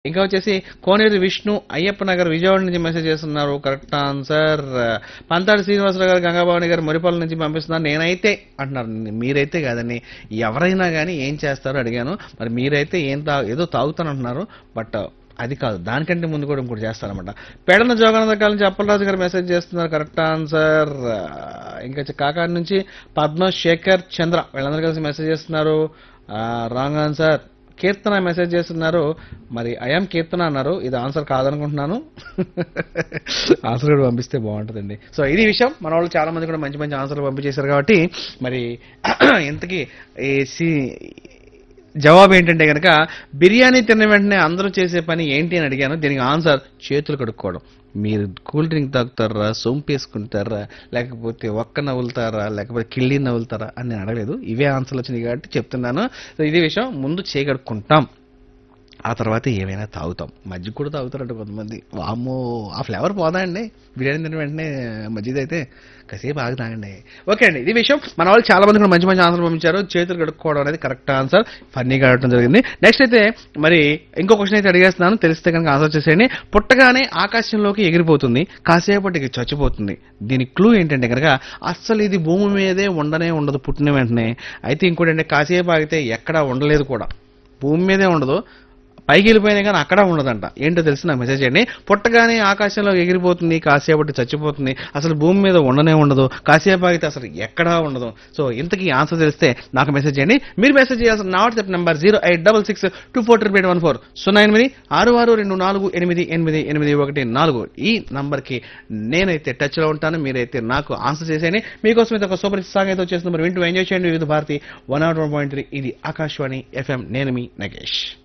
ఇంకా వచ్చేసి కోనేరు విష్ణు అయ్యప్ప నగర్ విజయవాడ నుంచి మెసేజ్ చేస్తున్నారు కరెక్ట్ ఆన్సర్ పంతాడి శ్రీనివాసరావు గారు గంగాభవాని గారు మురిపల్లి నుంచి పంపిస్తున్నారు నేనైతే అంటున్నారు మీరైతే కాదండి ఎవరైనా కానీ ఏం చేస్తారో అడిగాను మరి మీరైతే ఏం తా ఏదో తాగుతానంటున్నారు బట్ అది కాదు దానికంటే ముందు కూడా ఇంకోటి చేస్తారనమాట పెడన జోగానంద కాలం నుంచి అప్పలరాజు గారు మెసేజ్ చేస్తున్నారు కరెక్ట్ ఆన్సర్ ఇంకా వచ్చి కాకాడి నుంచి పద్మ శేఖర్ చంద్ర వీళ్ళందరూ కలిసి మెసేజ్ చేస్తున్నారు రాంగ్ ఆన్సర్ కీర్తన మెసేజ్ చేస్తున్నారు మరి ఐఎమ్ కీర్తన అన్నారు ఇది ఆన్సర్ కాదనుకుంటున్నాను ఆన్సర్ కూడా పంపిస్తే బాగుంటుందండి సో ఇది విషయం మన వాళ్ళు చాలా మంది కూడా మంచి మంచి ఆన్సర్లు పంపించేశారు కాబట్టి మరి ఇంతకీ ఈ సి- జవాబు ఏంటంటే కనుక బిర్యానీ తిన్న వెంటనే అందరూ చేసే పని ఏంటి అని అడిగాను దీనికి ఆన్సర్ చేతులు కడుక్కోవడం మీరు కూల్ డ్రింక్ తాగుతారా సోంపు వేసుకుంటారా లేకపోతే ఒక్క నవ్వులుతారా లేకపోతే కిళ్ళి నవ్వులుతారా అని నేను అడగలేదు ఇవే ఆన్సర్లు వచ్చినాయి కాబట్టి చెప్తున్నాను సో ఇది విషయం ముందు చేయగడుక్కుంటాం ఆ తర్వాత ఏమైనా తాగుతాం మజ్జిగ కూడా తాగుతారంట కొంతమంది వామ్మో ఆ ఫ్లేవర్ పోదా అండి బిర్యానీ తిన్న వెంటనే మజ్జిగ అయితే కాసేపు ఆగి తాగండి ఓకే అండి ఇది విషయం మన వాళ్ళు చాలా మంది కూడా మంచి మంచి ఆన్సర్ పంపించారు చేతులు కడుక్కోవడం అనేది కరెక్ట్ ఆన్సర్ ఫన్నీగా అడగడం జరిగింది నెక్స్ట్ అయితే మరి ఇంకో క్వశ్చన్ అయితే అడిగేస్తున్నాను తెలిస్తే కనుక ఆన్సర్ చేసేయండి పుట్టగానే ఆకాశంలోకి ఎగిరిపోతుంది కాసేపటికి చచ్చిపోతుంది దీని క్లూ ఏంటంటే కనుక అస్సలు ఇది భూమి మీదే ఉండనే ఉండదు పుట్టిన వెంటనే అయితే ఇంకోటి అంటే కాసేపు ఆగితే ఎక్కడా ఉండలేదు కూడా భూమి మీదే ఉండదు పైకి వెళ్ళిపోయినా కానీ అక్కడ ఉండదంట ఏంటో తెలిసి నాకు మెసేజ్ చేయండి పుట్టగానే ఆకాశంలో ఎగిరిపోతుంది కాసేపటి చచ్చిపోతుంది అసలు భూమి మీద ఉండనే ఉండదు కాసేపు ఆగితే అసలు ఎక్కడా ఉండదు సో ఇంతకీ ఆన్సర్ తెలిస్తే నాకు మెసేజ్ చేయండి మీరు మెసేజ్ చేయాల్సిన నా WhatsApp number zero eight double six two four triple eight one four సున్నా ఎనిమిది ఆరు ఆరు రెండు నాలుగు ఎనిమిది ఎనిమిది ఎనిమిది ఒకటి నాలుగు ఈ నంబర్కి నేనైతే టచ్లో ఉంటాను మీరైతే నాకు ఆన్సర్ చేసేయండి మీకోసం అయితే ఒక సూపర్ సాంగ్ అయితే వచ్చేస్తుంది మరి వింటూ ఎంజాయ్ చేయండి Vividh Bharati one not one point three ఇది ఆకాశవాణి ఎఫ్ఎం నేను మీ నగేష్